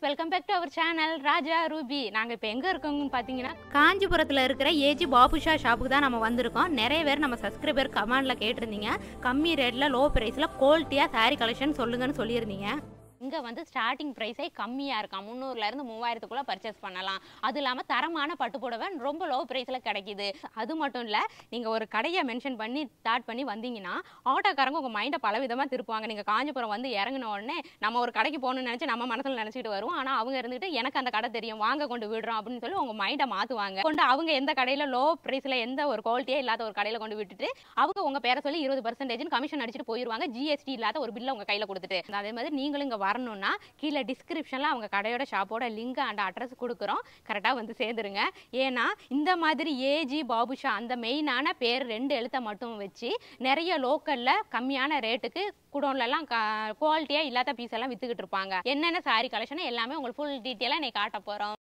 welcome back to our channel Raja Ruby நாங்கள் இப்போ எங்கே இருக்கோங்கன்னு பார்த்தீங்கன்னா காஞ்சிபுரத்தில் இருக்கிற ஏஜி பாபுஷா ஷாப்புக்கு தான் நம்ம வந்திருக்கோம் நிறைய பேர் நம்ம சப்ஸ்கிரைபர் கமெண்டில் கேட்டிருந்தீங்க கம்மி ரேட்டில் லோ ப்ரைஸில் குவாலிட்டியாக saree கலெக்ஷன் சொல்லுங்கன்னு சொல்லியிருந்தீங்க இங்கே வந்து ஸ்டார்டிங் ப்ரைஸே கம்மியாக இருக்காம் முந்நூறுலேருந்து மூவாயிரத்துக்குள்ளே பர்ச்சேஸ் பண்ணலாம் அது இல்லாமல் தரமான பட்டு புடவை ரொம்ப லோ ப்ரைஸில் கிடைக்குது அது மட்டும் இல்லை நீங்கள் ஒரு கடையை மென்ஷன் பண்ணி ஸ்டார்ட் பண்ணி வந்தீங்கன்னா ஆட்டோக்காரங்க உங்கள் மைண்டை பல விதமாக திருப்புவாங்க நீங்கள் காஞ்சிபுரம் வந்து இறங்கின உடனே நம்ம ஒரு கடைக்கு போகணும்னு நினச்சி நம்ம மனசில் நினச்சிட்டு வருவோம் ஆனால் அவங்க இருந்துட்டு எனக்கு அந்த கடை தெரியும் வாங்க கொண்டு விடுறோம் அப்படின்னு சொல்லி உங்கள் மைண்டை மாற்றுவாங்க கொண்டு அவங்க எந்த கடையில் லோ ப்ரைஸில் எந்த ஒரு குவாலிட்டியே இல்லாத ஒரு கடையில் கொண்டு விட்டுட்டு அவங்க உங்கள் பேரை சொல்லி இருபது பர்சன்டேஜ் கமிஷன் அடிச்சுட்டு போயிடுவாங்க ஜிஎஸ்டி இல்லாத ஒரு பில்லை உங்கள் கையில் கொடுத்துட்டு அதே மாதிரி நீங்களும் இங்கே வரணும்னா கீழே டிஸ்கிரிப்ஷனில் அவங்க கடையோட ஷாப்போட லிங்க் அண்ட் அட்ரஸ் கொடுக்குறோம் கரெக்டாக வந்து சேர்ந்துருங்க ஏன்னா இந்த மாதிரி ஏஜி பாபுஷா அந்த மெயினான பேர் ரெண்டு எழுத்தை மட்டும் வச்சு நிறைய லோக்கலில் கம்மியான ரேட்டுக்கு குடோன்லலாம் குவாலிட்டியாக இல்லாத பீஸ் எல்லாம் வித்துக்கிட்டு இருப்பாங்க என்னென்ன சாரி கலெக்ஷன் எல்லாமே உங்களுக்கு ஃபுல் டீட்டெயிலாக இன்னைக்கு காட்ட போகிறோம்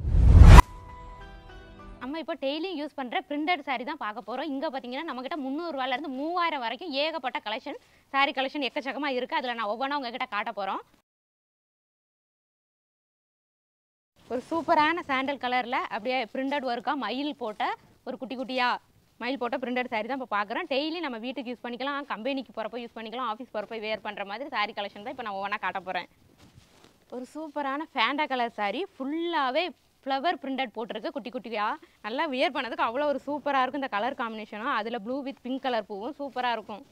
நம்ம இப்போ டெய்லியும் யூஸ் பண்ணுற பிரிண்டட் saree தான் பார்க்க போகிறோம் இங்கே பார்த்தீங்கன்னா நம்மக்கிட்ட முந்நூறுரூவாலேருந்து மூவாயிரம் வரைக்கும் ஏகப்பட்ட கலெக்ஷன் saree கலெக்ஷன் எக்கச்சக்கமாக இருக்குது அதில் நான் ஒவ்வொன்றா உங்ககிட்ட காட்ட போகிறோம் ஒரு சூப்பரான சாண்டல் கலரில் அப்படியே பிரிண்டட் ஒர்க்காக மயில் போட்ட ஒரு குட்டி குட்டியாக மயில் போட்ட பிரிண்டட் saree தான் இப்போ பார்க்குறோம் டெய்லி நம்ம வீட்டுக்கு யூஸ் பண்ணிக்கலாம் கம்பெனிக்கு போகிறப்ப யூஸ் பண்ணிக்கலாம் ஆஃபீஸ் போகிறப்ப வேர் பண்ணுற மாதிரி saree கலெக்ஷன் தான் இப்போ நான் ஒவ்வொன்றா காட்ட போகிறேன் ஒரு சூப்பரான ஃபேண்டா கலர் saree ஃபுல்லாகவே ஃப்ளவர் பிரிண்டட் போட்டிருக்கு குட்டி குட்டியாக நல்லா வியர் பண்ணதுக்கு அவ்வளோ ஒரு சூப்பராக இருக்கும் இந்த கலர் காம்பினேஷனும் அதில் ப்ளூ வித் பிங்க் கலர் பூவும் சூப்பராக இருக்கும்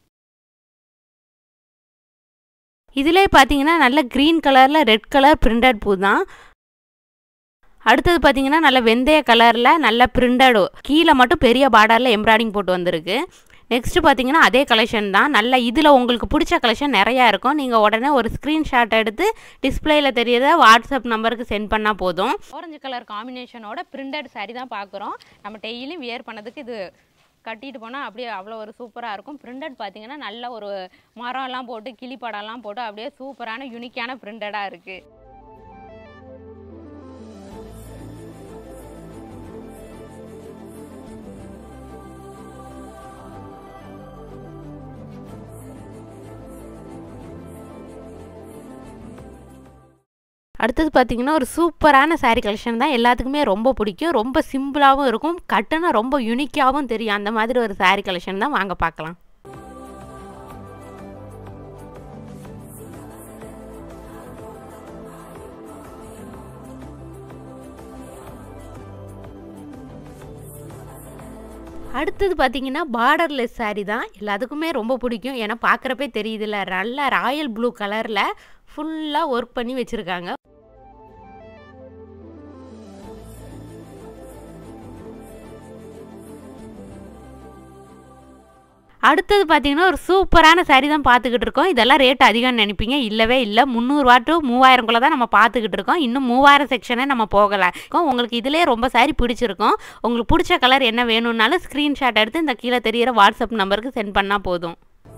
இதிலே பார்த்தீங்கன்னா நல்ல க்ரீன் கலரில் ரெட் கலர் பிரிண்டட் பூ தான் அடுத்தது பார்த்தீங்கன்னா நல்ல வெந்தய கலரில் நல்ல பிரிண்டடு கீழே மட்டும் பெரிய பார்டரில் எம்ப்ராய்டிங் போட்டு வந்திருக்கு நெக்ஸ்ட்டு பார்த்தீங்கன்னா அதே கலெக்ஷன் தான் நல்ல இதில் உங்களுக்கு பிடிச்ச கலெக்ஷன் நிறையா இருக்கும் நீங்கள் உடனே ஒரு ஸ்க்ரீன்ஷாட் எடுத்து டிஸ்பிளேயில் தெரியறத வாட்ஸ்அப் நம்பருக்கு சென்ட் பண்ணால் போதும் ஆரஞ்சு கலர் காம்பினேஷனோட பிரிண்டட் saree தான் பார்க்குறோம் நம்ம டெய்லியும் வியர் பண்ணதுக்கு இது கட்டிட்டு போனால் அப்படியே அவ்வளோ ஒரு சூப்பராக இருக்கும் பிரிண்டட் பார்த்தீங்கன்னா நல்ல ஒரு மரம்லாம் போட்டு கிளிப்படம்லாம் போட்டு அப்படியே சூப்பரான யூனிக்கான பிரிண்டடாக இருக்குது அடுத்தது பார்த்தீங்கன்னா ஒரு சூப்பரான saree கலெக்ஷன் தான் எல்லாத்துக்குமே ரொம்ப பிடிக்கும் ரொம்ப சிம்பிளாகவும் இருக்கும் கட்டுனா ரொம்ப யூனிக்காகவும் தெரியும் அந்த மாதிரி ஒரு saree கலெக்ஷன் தான் வாங்க பார்க்கலாம் அடுத்தது பார்த்தீங்கன்னா பார்டர்லெஸ் saree தான் எல்லாத்துக்குமே ரொம்ப பிடிக்கும் ஏன்னா பார்க்குறப்பே தெரியுதுல்ல நல்ல ராயல் ப்ளூ கலரில் ஃபுல்லாக ஒர்க் பண்ணி வச்சுருக்காங்க அடுத்தது பார்த்தீங்கன்னா ஒரு சூப்பரான saree தான் பார்த்துக்கிட்டு இருக்கோம் இதெல்லாம் ரேட் அதிகம்னு நினைப்பீங்க இல்லவே இல்லை முந்நூறுவா டு மூவாயிரம்குள்ளே தான் நம்ம பார்த்துக்கிட்டு இருக்கோம் இன்னும் மூவாயிரம் செக்ஷனே நம்ம போகலை உங்களுக்கு இதிலே ரொம்ப saree பிடிச்சிருக்கும் உங்களுக்கு பிடிச்ச கலர் என்ன வேணும்னாலும் ஸ்க்ரீன்ஷாட் எடுத்து இந்த கீழே தெரியிற வாட்ஸ்அப் நம்பருக்கு சென்ட் பண்ணால் போதும்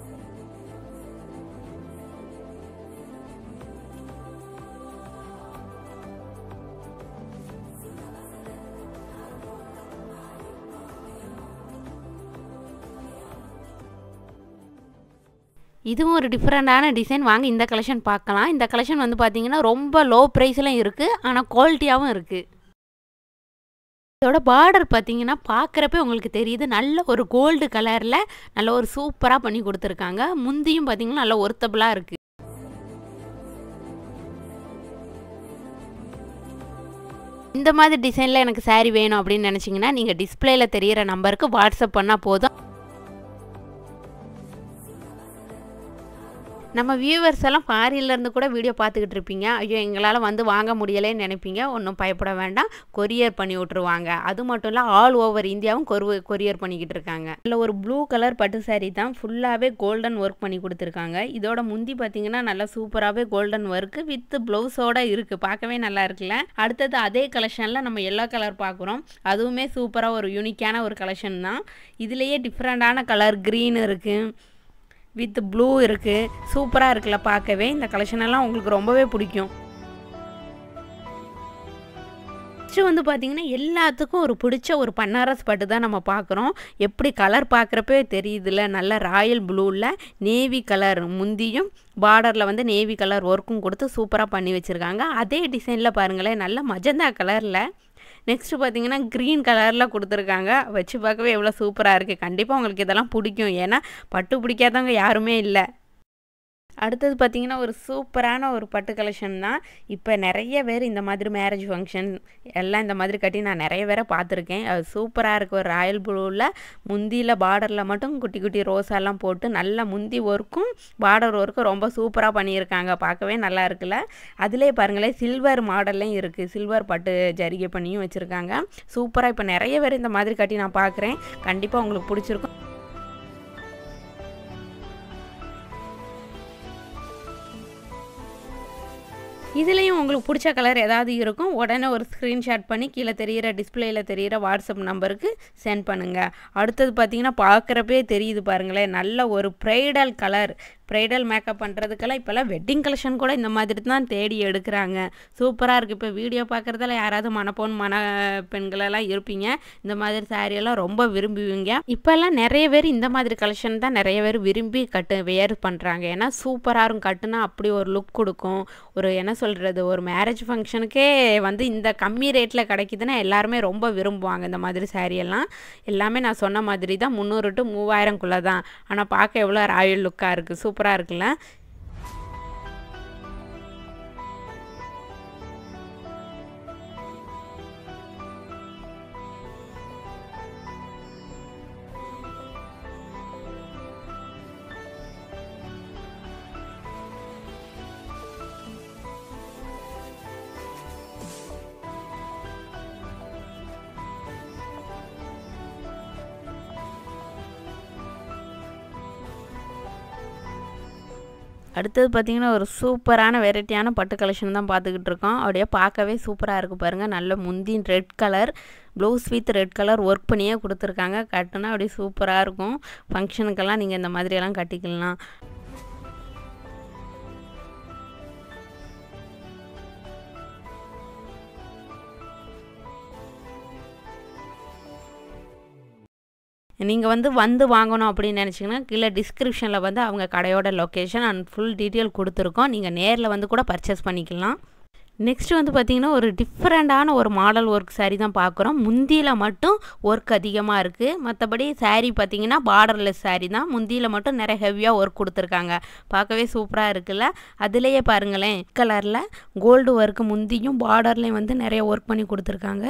இதுவும் ஒரு டிஃப்ரெண்ட்டான டிசைன் வாங்க இந்த கலெக்ஷன் பார்க்கலாம் இந்த கலெக்ஷன் வந்து பார்த்தீங்கன்னா ரொம்ப லோ ப்ரைஸ்லையும் இருக்குது ஆனால் குவாலிட்டியாகவும் இருக்குது இதோட பார்டர் பார்த்தீங்கன்னா பார்க்குறப்ப உங்களுக்கு தெரியுது நல்ல ஒரு கோல்டு கலரில் நல்ல ஒரு சூப்பராக பண்ணி கொடுத்துருக்காங்க முந்தியும் பார்த்தீங்கன்னா நல்ல ஒர்த்தபுளாக இருக்குது இந்த மாதிரி டிசைனில் எனக்கு saree வேணும் அப்படின்னு நினச்சிங்கன்னா நீங்கள் டிஸ்பிளேயில் தெரியிற நம்பருக்கு வாட்ஸ்அப் பண்ணால் போதும் நம்ம வியூவர்ஸ் எல்லாம் ஃபாரின்ல இருந்து கூட வீடியோ பார்த்துக்கிட்டு இருப்பீங்க ஐயோ எங்களால் வந்து வாங்க முடியலைன்னு நினைப்பீங்க ஒன்றும் பயப்பட வேண்டாம் கொரியர் பண்ணி விட்ருவாங்க அது மட்டும் இல்லை ஆல் ஓவர் இந்தியாவும் கொரு கொரியர் பண்ணிக்கிட்டு இருக்காங்க இல்லை ஒரு ப்ளூ கலர் பட்டு saree தான் ஃபுல்லாகவே கோல்டன் ஒர்க் பண்ணி கொடுத்துருக்காங்க இதோட முந்தி பார்த்தீங்கன்னா நல்லா சூப்பராகவே கோல்டன் ஒர்க்கு வித் ப்ளவுஸோட இருக்குது பார்க்கவே நல்லா இருக்குல்ல அடுத்தது அதே கலெக்ஷனில் நம்ம எல்லோ கலர் பார்க்குறோம் அதுவுமே சூப்பராக ஒரு யூனிக்கான ஒரு கலெக்ஷன் தான் இதுலேயே டிஃப்ரெண்ட்டான கலர் க்ரீன் இருக்குது வித் ப்ளூ இருக்குது சூப்பராக இருக்குல்ல பார்க்கவே இந்த கலெக்ஷன் எல்லாம் உங்களுக்கு ரொம்பவே பிடிக்கும் நெக்ஸ்ட்டு வந்து பார்த்திங்கன்னா எல்லாத்துக்கும் ஒரு பிடிச்ச ஒரு பன்னாரஸ் பட்டு தான் நம்ம பார்க்குறோம் எப்படி கலர் பார்க்குறப்பே தெரியுதுல்ல நல்ல ராயல் ப்ளூவில் நேவி கலர் முந்தியும் பார்டரில் வந்து நேவி கலர் ஒர்க்கும் கொடுத்து சூப்பராக பண்ணி வச்சுருக்காங்க அதே டிசைனில் பாருங்களேன் நல்ல மஜந்தா கலரில் நெக்ஸ்ட்டு பார்த்தீங்கன்னா க்ரீன் கலரில் கொடுத்துருக்காங்க வச்சு பார்க்கவே எவ்வளோ சூப்பராக இருக்குது கண்டிப்பாக உங்களுக்கு இதெல்லாம் பிடிக்கும் ஏன்னா பட்டு பிடிக்காதவங்க யாருமே இல்லை அடுத்தது பார்த்திங்கன்னா ஒரு சூப்பரான ஒரு பட்டு கலெக்ஷன் தான் இப்போ நிறைய பேர் இந்த மாதிரி மேரேஜ் ஃபங்க்ஷன் எல்லாம் இந்த மாதிரி கட்டி நான் நிறைய பேரை பார்த்துருக்கேன் அது சூப்பராக இருக்குது ஒரு ராயல் ப்ளூவில் முந்தியில் பார்டரில் மட்டும் குட்டி குட்டி ரோஸாலாம் போட்டு நல்ல முந்தி ஒர்க்கும் பார்டர் ஒர்க்கும் ரொம்ப சூப்பராக பண்ணியிருக்காங்க பார்க்கவே நல்லா இருக்குல்ல அதிலே பாருங்களேன் சில்வர் மாடல்லையும் இருக்குது சில்வர் பட்டு ஜரிகை பண்ணியும் வச்சுருக்காங்க சூப்பராக இப்போ நிறைய பேர் இந்த மாதிரி கட்டி நான் பார்க்குறேன் கண்டிப்பாக உங்களுக்கு பிடிச்சிருக்கும் இதுலேயும் உங்களுக்கு பிடிச்ச கலர் ஏதாவது இருக்கும் உடனே ஒரு ஸ்க்ரீன்ஷாட் பண்ணி கீழே தெரிகிற டிஸ்பிளேயில் தெரிகிற வாட்ஸ்அப் நம்பருக்கு சென்ட் பண்ணுங்கள் அடுத்தது பார்த்தீங்கன்னா பார்க்குறப்பே தெரியுது பாருங்களேன் நல்ல ஒரு ப்ரைடல் கலர் ப்ரைடல் மேக்கப் பண்ணுறதுக்கெல்லாம் இப்போல்லாம் வெட்டிங் கலெக்ஷன் கூட இந்த மாதிரி தான் தேடி எடுக்கிறாங்க சூப்பராக இருக்குது இப்போ வீடியோ பார்க்குறதுல யாராவது மணப்பொன் மன பெண்களெல்லாம் இருப்பீங்க இந்த மாதிரி சாரியெல்லாம் ரொம்ப விரும்புவீங்க இப்போல்லாம் நிறைய பேர் இந்த மாதிரி கலெக்ஷன் தான் நிறைய பேர் விரும்பி கட்டு வேர் பண்ணுறாங்க ஏன்னா சூப்பராக இருக்கும் கட்டுனா அப்படி ஒரு லுக் கொடுக்கும் ஒரு என்ன சொல்கிறது ஒரு மேரேஜ் ஃபங்க்ஷனுக்கே வந்து இந்த கம்மி ரேட்டில் கிடைக்குதுன்னா எல்லாருமே ரொம்ப விரும்புவாங்க இந்த மாதிரி சாரியெல்லாம் எல்லாமே நான் சொன்ன மாதிரி தான் முந்நூறு டு மூவாயிரம்குள்ளே தான் ஆனால் பார்க்க எவ்வளோ ராயல் லுக்காக இருக்குது சூப்பராக இருக்குல்ல அடுத்தது பார்த்திங்கன்னா ஒரு சூப்பரான வெரைட்டியான பட்டு கலெக்ஷன் தான் பார்த்துக்கிட்டு இருக்கோம் அப்படியே பார்க்கவே சூப்பராக இருக்குது பாருங்கள் நல்ல முந்தின் red colour blouse with red colour work பண்ணியே கொடுத்துருக்காங்க கட்டுனா அப்படியே சூப்பராக இருக்கும் ஃபங்க்ஷனுக்கெல்லாம் நீங்கள் இந்த மாதிரியெல்லாம் கட்டிக்கலாம் நீங்கள் வந்து வந்து வாங்கணும் அப்படின்னு நினச்சிங்கன்னா கீழே டிஸ்கிரிப்ஷனில் வந்து அவங்க கடையோட லொக்கேஷன் அண்ட் ஃபுல் டீட்டெயில் கொடுத்துருக்கோம் நீங்கள் நேரில் வந்து கூட பர்ச்சேஸ் பண்ணிக்கலாம் நெக்ஸ்ட் வந்து பார்த்திங்கன்னா ஒரு டிஃப்ரெண்ட்டான ஒரு மாடல் ஒர்க் சாரீ தான் பார்க்குறோம் முந்தியில் மட்டும் ஒர்க் அதிகமாக இருக்குது மற்றபடி சாரீ பார்த்திங்கன்னா பார்டர்லெஸ் சாரீ தான் முந்தியில் மட்டும் நிறைய ஹெவியாக ஒர்க் கொடுத்துருக்காங்க பார்க்கவே சூப்பராக இருக்குல்ல அதுலேயே பாருங்களேன் கலரில் கோல்டு ஒர்க்கு முந்தியும் பார்டர்லேயும் வந்து நிறைய ஒர்க் பண்ணி கொடுத்துருக்காங்க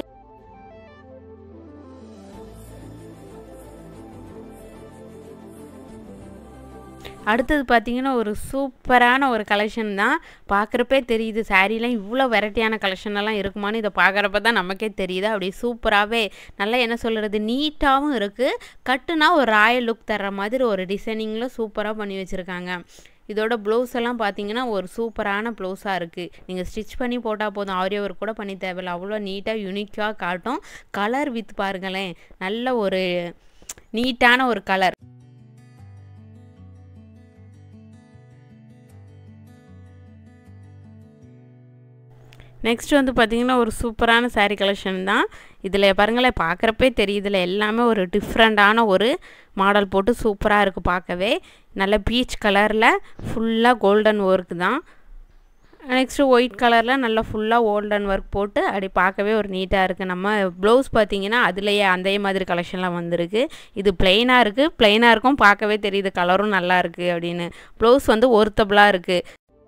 அடுத்தது பார்த்திங்கன்னா ஒரு சூப்பரான ஒரு கலெக்ஷன் தான் பார்க்குறப்பே தெரியுது சாரீலாம் இவ்வளோ வெரைட்டியான கலெக்ஷன் எல்லாம் இருக்குமான்னு இதை பார்க்குறப்ப தான் நமக்கே தெரியுது அப்படி சூப்பராகவே நல்லா என்ன சொல்கிறது நீட்டாகவும் இருக்குது கட்டுனா ஒரு ராயல் லுக் தர்ற மாதிரி ஒரு டிசைனிங்கில் சூப்பராக பண்ணி வச்சுருக்காங்க இதோட ப்ளவுஸ் எல்லாம் பார்த்தீங்கன்னா ஒரு சூப்பரான ப்ளவுஸாக இருக்குது நீங்கள் ஸ்டிச் பண்ணி போட்டால் போதும் ஆரிய ஒர்க் கூட பண்ணி தேவையில்ல அவ்வளோ நீட்டாக யூனிக்காக காட்டும் கலர் வித் பாருங்களேன் நல்ல ஒரு நீட்டான ஒரு கலர் நெக்ஸ்ட் வந்து பார்த்திங்கன்னா ஒரு சூப்பரான சாரீ கலெக்ஷன் தான் இதில் பாருங்களேன் பார்க்குறப்பே தெரியுதுல எல்லாமே ஒரு டிஃப்ரெண்ட்டான ஒரு மாடல் போட்டு சூப்பராக இருக்குது பார்க்கவே நல்ல பீச் கலரில் ஃபுல்லாக கோல்டன் ஒர்க் தான் நெக்ஸ்ட்டு ஒயிட் கலரில் நல்லா ஃபுல்லாக கோல்டன் ஒர்க் போட்டு அப்படி பார்க்கவே ஒரு நீட்டாக இருக்குது நம்ம ப்ளவுஸ் பார்த்தீங்கன்னா அதுலேயே அதே மாதிரி கலெக்ஷன்லாம் வந்திருக்கு இது பிளெயினாக இருக்குது பிளெயினாக இருக்கும் பார்க்கவே தெரியுது கலரும் நல்லா இருக்குது அப்படின்னு ப்ளவுஸ் வந்து ஒர்த்தபுளாக இருக்குது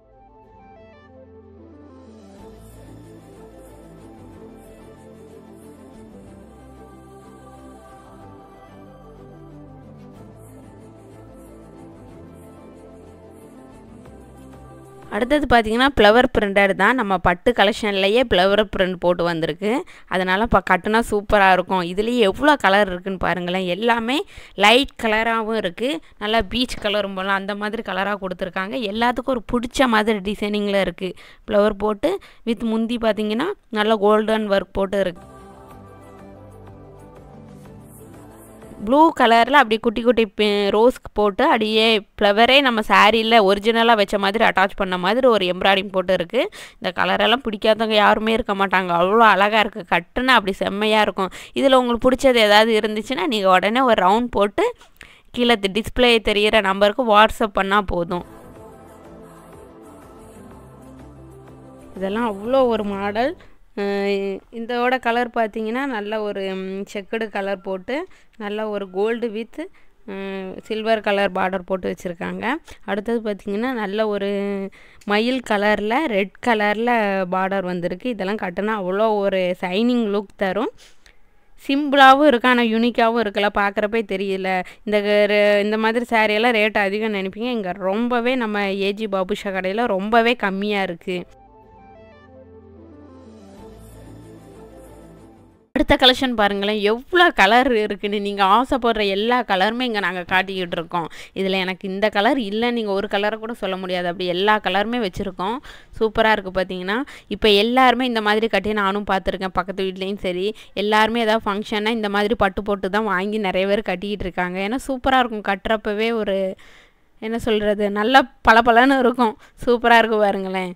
அடுத்தது பார்த்திங்கன்னா ஃப்ளவர் பிரிண்டட் தான் நம்ம பட்டு கலெக்ஷன்லேயே ஃப்ளவர் பிரிண்ட் போட்டு வந்திருக்கு அதனால் இப்போ கட்டுனா சூப்பராக இருக்கும் இதுலேயே எவ்வளோ கலர் இருக்குதுன்னு பாருங்களேன் எல்லாமே லைட் கலராகவும் இருக்குது நல்லா பீச் கலரும் போல் அந்த மாதிரி கலராக கொடுத்துருக்காங்க எல்லாத்துக்கும் ஒரு பிடிச்ச மாதிரி டிசைனிங்கில் இருக்குது ஃப்ளவர் போட்டு வித் முந்தி பார்த்திங்கன்னா நல்லா கோல்டன் ஒர்க் போட்டு இருக்குது ப்ளூ கலரில் அப்படி குட்டி குட்டி ரோஸ்க்கு போட்டு அப்படியே ஃப்ளவரே நம்ம சாரியில் ஒரிஜினலாக வச்ச மாதிரி அட்டாச் பண்ண மாதிரி ஒரு எம்ப்ராய்டிங் போட்டு இருக்குது இந்த கலரெல்லாம் பிடிக்காதவங்க யாருமே இருக்க மாட்டாங்க அவ்வளோ அழகாக இருக்குது கட்டுன்னா அப்படி செம்மையாக இருக்கும் இதில் உங்களுக்கு பிடிச்சது ஏதாவது இருந்துச்சுன்னா நீங்கள் உடனே ஒரு ரவுண்ட் போட்டு கீழே டிஸ்பிளே தெரிகிற நம்பருக்கு வாட்ஸ்அப் பண்ணால் போதும் இதெல்லாம் அவ்வளோ ஒரு மாடல் இதோட கலர் பார்த்தீங்கன்னா நல்ல ஒரு செக்குடு கலர் போட்டு நல்ல ஒரு gold with silver colour border போட்டு வச்சுருக்காங்க அடுத்தது பார்த்திங்கன்னா நல்ல ஒரு மயில் கலரில் ரெட் கலரில் பார்டர் வந்திருக்கு இதெல்லாம் கட்டினா அவ்வளோ ஒரு சைனிங் லுக் தரும் சிம்பிளாகவும் இருக்கு ஆனால் யூனிக்காகவும் இருக்குல்ல பார்க்குறப்பே தெரியல இந்த இந்த மாதிரி சாரியெல்லாம் ரேட் அதிகம் நினைப்பீங்க இங்கே ரொம்பவே நம்ம ஏஜி பாபுஷா கடையில் ரொம்பவே கம்மியாக இருக்குது அடுத்த கலெக்ஷன் பாருங்களேன் எவ்வளோ கலர் இருக்குன்னு நீங்கள் ஆசைப்படுற எல்லா கலருமே இங்கே நாங்கள் காட்டிக்கிட்டு இருக்கோம் இதில் எனக்கு இந்த கலர் இல்லை நீங்கள் ஒரு கலரை கூட சொல்ல முடியாது அப்படி எல்லா கலருமே வச்சுருக்கோம் சூப்பராக இருக்குது பார்த்தீங்கன்னா இப்போ எல்லாருமே இந்த மாதிரி கட்டி நானும் பார்த்துருக்கேன் பக்கத்து வீட்லேயும் சரி எல்லாருமே ஏதாவது ஃபங்க்ஷன்னா இந்த மாதிரி பட்டு போட்டு தான் வாங்கி நிறைய பேர் கட்டிக்கிட்டு இருக்காங்க ஏன்னா சூப்பராக இருக்கும் கட்டுறப்பவே ஒரு என்ன சொல்கிறது நல்லா பளபளன்னு இருக்கும் சூப்பராக இருக்குது பாருங்களேன்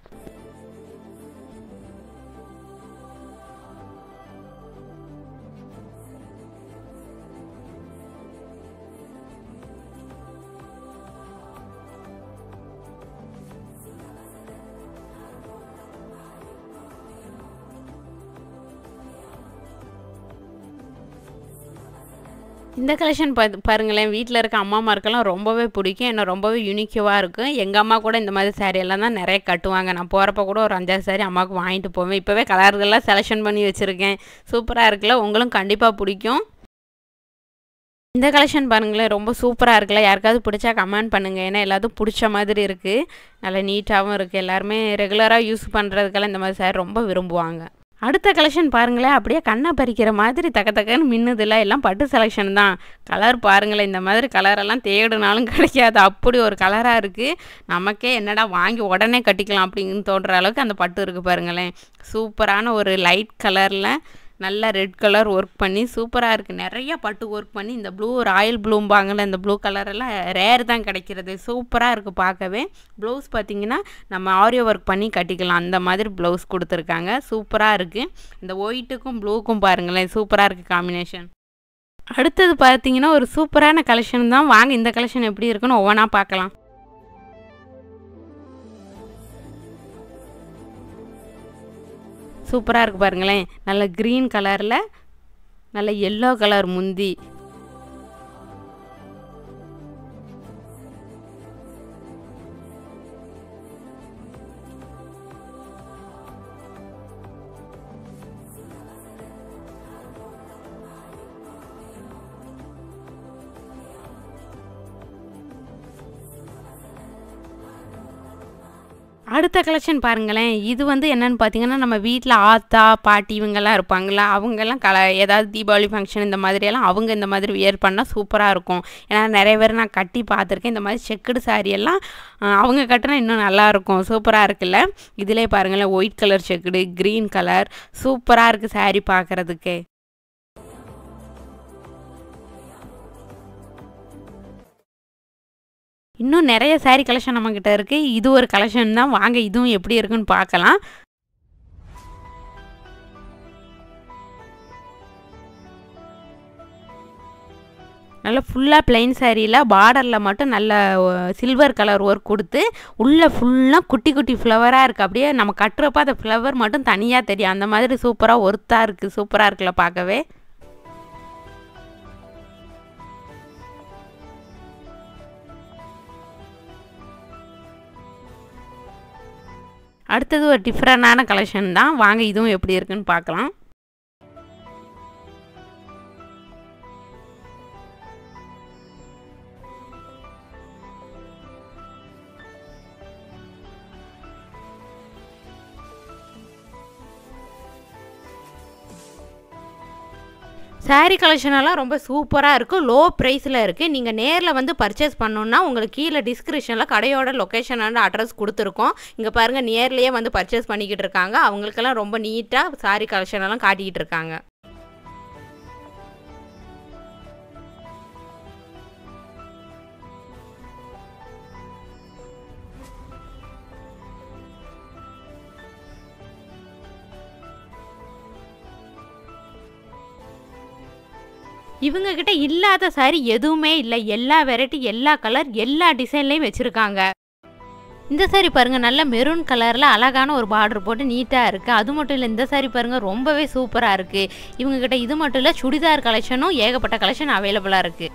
இந்த கலெக்ஷன் பா பாருங்களேன் வீட்டில் இருக்க அம்மாமாருக்கெல்லாம் ரொம்பவே பிடிக்கும் என்ன ரொம்பவே யூனிக்காக இருக்கும் எங்கள் அம்மா கூட இந்த மாதிரி saree எல்லாம் தான் நிறைய கட்டுவாங்க நான் போகிறப்ப கூட ஒரு அஞ்சாறு saree அம்மாவுக்கு வாங்கிட்டு போவேன் இப்போவே கலர்கள்லாம் செலெக்ஷன் பண்ணி வச்சுருக்கேன் சூப்பராக இருக்குல்ல உங்களும் கண்டிப்பாக பிடிக்கும் இந்த கலெக்ஷன் பாருங்களேன் ரொம்ப சூப்பராக இருக்குல்ல யாருக்காவது பிடிச்சா கமெண்ட் பண்ணுங்கள் ஏன்னா எல்லாத்துக்கும் பிடிச்ச மாதிரி இருக்குது நல்லா நீட்டாகவும் இருக்குது எல்லாருமே ரெகுலராக யூஸ் பண்ணுறதுக்கெல்லாம் இந்த மாதிரி saree ரொம்ப விரும்புவாங்க அடுத்த கலெக்ஷன் பாருங்களேன் அப்படியே கண்ணை பறிக்கிற மாதிரி தக்க தக்கன்னு மின்னுதில்ல எல்லாம் பட்டு செலெக்ஷன் தான் கலர் பாருங்களேன் இந்த மாதிரி கலரெல்லாம் தேடினாலும் கிடைக்காது அப்படி ஒரு கலராக இருக்குது நமக்கே என்னடா வாங்கி உடனே கட்டிக்கலாம் அப்படின்னு தோன்ற அளவுக்கு அந்த பட்டு இருக்குது பாருங்களேன் சூப்பரான ஒரு லைட் கலரில் நல்லா ரெட் கலர் ஒர்க் பண்ணி சூப்பராக இருக்குது நிறைய பட்டு ஒர்க் பண்ணி இந்த ப்ளூ ராயல் ப்ளூம்பாங்கள்ல இந்த ப்ளூ கலரெல்லாம் ரேர் தான் கிடைக்கிறது சூப்பராக இருக்குது பார்க்கவே ப்ளவுஸ் பார்த்தீங்கன்னா நம்ம ஆரியோ ஒர்க் பண்ணி கட்டிக்கலாம் அந்த மாதிரி ப்ளவுஸ் கொடுத்துருக்காங்க சூப்பராக இருக்குது இந்த ஒயிட்டுக்கும் ப்ளூக்கும் பாருங்களேன் சூப்பராக இருக்குது காம்பினேஷன் அடுத்தது பார்த்தீங்கன்னா ஒரு சூப்பரான கலெக்ஷன் தான் வாங்க இந்த கலெக்ஷன் எப்படி இருக்குன்னு ஒவ்வொன்றா பார்க்கலாம் சூப்பராக இருக்குது பாருங்களேன் நல்ல க்ரீன் கலரில் நல்ல எல்லோ கலர் முந்தி அடுத்த கலெக்ஷன் பாருங்களேன் இது வந்து என்னன்னு பார்த்தீங்கன்னா நம்ம வீட்டில் ஆத்தா பாட்டி இவங்கெல்லாம் இருப்பாங்களா அவங்கெல்லாம் கல ஏதாவது தீபாவளி ஃபங்க்ஷன் இந்த மாதிரியெல்லாம் அவங்க இந்த மாதிரி வியர் பண்ணால் சூப்பராக இருக்கும் ஏன்னா நிறைய பேர் நான் கட்டி பார்த்துருக்கேன் இந்த மாதிரி செக்குடு சாரி எல்லாம் அஹ், அவங்க கட்டினா இன்னும் நல்லாயிருக்கும் சூப்பராக இருக்குல்ல இதிலே பாருங்களேன் white colour checked green colour சூப்பராக இருக்குது சாரி பார்க்குறதுக்கு இன்னும் நிறைய saree கலெக்ஷன் நம்மக்கிட்ட இருக்குது இது ஒரு கலெக்ஷன் தான் வாங்க இதுவும் எப்படி இருக்குன்னு பார்க்கலாம் நல்ல ஃபுல்லாக பிளைன் சாரியில் பார்டரில் மட்டும் நல்ல சில்வர் கலர் ஒர்க் கொடுத்து உள்ளே ஃபுல்லாக குட்டி குட்டி ஃப்ளவராக இருக்குது அப்படியே நம்ம கட்டுறப்ப அந்த ஃப்ளவர் மட்டும் தனியாக தெரியும் அந்த மாதிரி சூப்பராக ஒர்த்தாக இருக்குது சூப்பராக இருக்குல்ல பார்க்கவே அடுத்தது ஒரு டிஃப்ரெண்டான கலெக்ஷன் தான் வாங்க இதுவும் எப்படி இருக்குன்னு பார்க்கலாம் saree கலெக்ஷன் எல்லாம் ரொம்ப சூப்பராக இருக்கும் லோ ப்ரைஸில் இருக்குது நீங்கள் நேரில் வந்து பர்ச்சேஸ் பண்ணணுன்னா உங்களுக்கு கீழே டிஸ்கிரிப்ஷனில் கடையோட லொக்கேஷன் அண்ட் அட்ரஸ் கொடுத்துருக்கோம் இங்கே பாருங்கள் நேர்லேயே வந்து பர்ச்சேஸ் பண்ணிக்கிட்டு இருக்காங்க அவங்களுக்கெல்லாம் ரொம்ப நீட்டாக saree கலெக்ஷன் எல்லாம் காட்டிக்கிட்டு இருக்காங்க இவங்க கிட்ட இல்லாத சாரி எதுவுமே இல்லை எல்லா வெரைட்டி எல்லா கலர் எல்லா டிசைன்லையும் வச்சுருக்காங்க இந்த சாரி பாருங்கள் நல்ல மெரூன் கலரில் அழகான ஒரு பார்டர் போட்டு நீட்டாக இருக்குது அது மட்டும் இல்லை இந்த சாரி பாருங்கள் ரொம்பவே சூப்பராக இருக்குது இவங்ககிட்ட இது மட்டும் இல்லை சுடிதார் கலெக்ஷனும் ஏகப்பட்ட கலெக்ஷன் அவைலபிளாக இருக்குது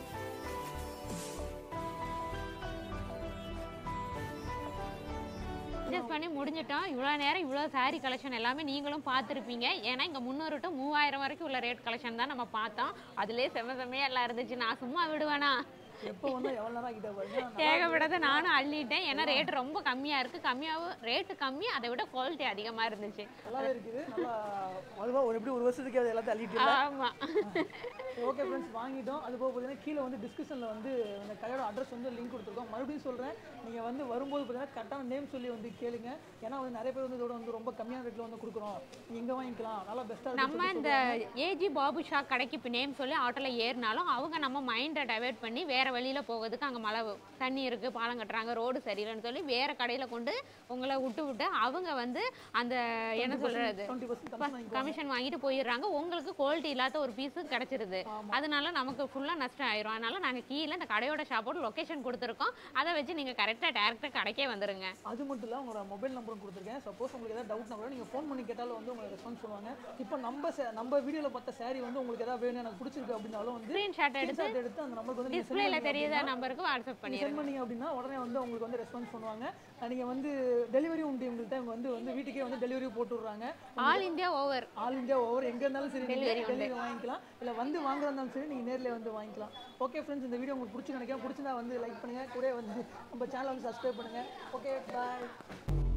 அட்ஜஸ்ட் பண்ணி முடிஞ்சிட்டோம் இவ்வளோ நேரம் இவ்வளோ சாரி கலெக்ஷன் எல்லாமே நீங்களும் பார்த்துருப்பீங்க ஏன்னா இங்கே முந்நூறு டு மூவாயிரம் வரைக்கும் உள்ள ரேட் கலெக்ஷன் தான் நம்ம பார்த்தோம் அதுலேயே செம்ம செம்மையாக எல்லாம் இருந்துச்சு நான் சும்மா விடுவேனா எப்போ வந்து எவ்வளோ நேரம் ஆகிட்ட பாருங்க ஏகப்பட்டதை நானும் அள்ளிட்டேன் ஏன்னா ரேட் ரொம்ப கம்மியாக இருக்குது கம்மியாகவும் ரேட்டு கம்மி அதை விட குவாலிட்டி அதிகமாக இருந்துச்சு நல்லாவே இருக்குது நல்லா அதுவாக ஒரு எப்படி ஒரு வருஷத்துக்கு அது எல்லாத்தையும் அள்ளிட்டு ஆமாம் ஓகே ஃப்ரெண்ட்ஸ் வாங்கிட்டோம் அது போக பார்த்தீங்கன்னா கீழே வந்து டிஸ்கிரிப்ஷனில் வந்து அந்த கடையோட அட்ரஸ் வந்து லிங்க் கொடுத்துருக்கோம் மறுபடியும் சொல்கிறேன் நீங்கள் வந்து வரும்போது பார்த்தீங்கன்னா கரெக்டான நேம் சொல்லி வந்து கேளுங்க ஏன்னா வந்து நிறைய பேர் வந்து இதோட வந்து ரொம்ப கம்மியான ரேட்டில் வந்து கொடுக்குறோம் நீங்கள் எங்கே வாங்கிக்கலாம் நல்லா பெஸ்ட்டாக நம்ம இந்த ஏஜி பாபு ஷா கடைக்கு இப்போ நேம் சொல்லி ஆட்டோல ஏறினாலும் அவங்க நம்ம மைண்டை டைவர்ட் பண்ணி வேற வழியில போகிறதுக்கு அங்கே மழை தண்ணி இருக்கு பாலம் கட்டுறாங்க ரோடு சரியில்லைன்னு சொல்லி வேற கடையில கொண்டு உங்களை விட்டு விட்டு அவங்க வந்து அந்த என்ன சொல்றது டுவெண்ட்டி பர்சன்ட் கம்மி வாங்கி கமிஷன் வாங்கிட்டு போயிடுறாங்க உங்களுக்கு குவாலிட்டி இல்லாத ஒரு பீஸு கிடைச்சிருது அதனால நமக்கு ஃபுல்லாக நஷ்டம் ஆயிரும் அதனால நாங்கள் கீழே இந்த கடையோட ஷாப்போட லொக்கேஷன் கொடுத்துருக்கோம் அதை வச்சு நீங்கள் கரெக்டாக டேரெக்டாக கடைக்கே வந்துருங்க அது மட்டும் இல்லை உங்களோட மொபைல் நம்பரும் கொடுத்துருக்கேன் சப்போஸ் உங்களுக்கு ஏதாவது டவுட்னா கூட நீங்கள் ஃபோன் பண்ணி கேட்டாலும் வந்து உங்களுக்கு ரெஸ்பான்ஸ் பண்ணுவாங்க இப்போ நம்ம sa- நம்ம வீடியோவில் பார்த்த saree வந்து உங்களுக்கு ஏதாவது வேணும் எனக்கு பிடிச்சிருக்கு அப்படின்னாலும் வந்து ஸ்க்ரீன்ஷாட் எடுத்து screenshot எடுத்து அந்த நம்பருக்கு வந்து நீங்கள் டிஸ்பிளேல தெரியுத நம்பருக்கு வாட்ஸ்அப் பண்ணிடுங்க சென்ட் பண்ணீங்க அப்படின்னா உடனே வந்து உங்களுக்கு வந்து ரெஸ்பான்ஸ் பண்ணுவாங்க நீங்கள் வந்து டெலிவரி உண்டு உங்களுக்கு இவங்க வந்து வந்து வீட்டுக்கே வந்து டெலிவரி போட்டு விட்றாங்க all India over all India over எங்கே இருந்தாலும் சரி நீங்கள் டெலிவரி வாங்கிக்கலாம் இல்லை வந்து வாங்குறதா இருந்தாலும் சரி நீங்கள் நேர்ல வந்து வாங்கிக்கலாம் ஓகே ஃப்ரெண்ட்ஸ் இந்த வீடியோ உங்களுக்கு பிடிச்சி நினைக்கிறேன் பிடிச்சிருந்தா வந்து லைக் பண்ணுங்கள் கூட வந்து நம்ம சேனலை வந்து சப்ஸ்கிரைப் பண்ணுங்கள் ஓகே பாய்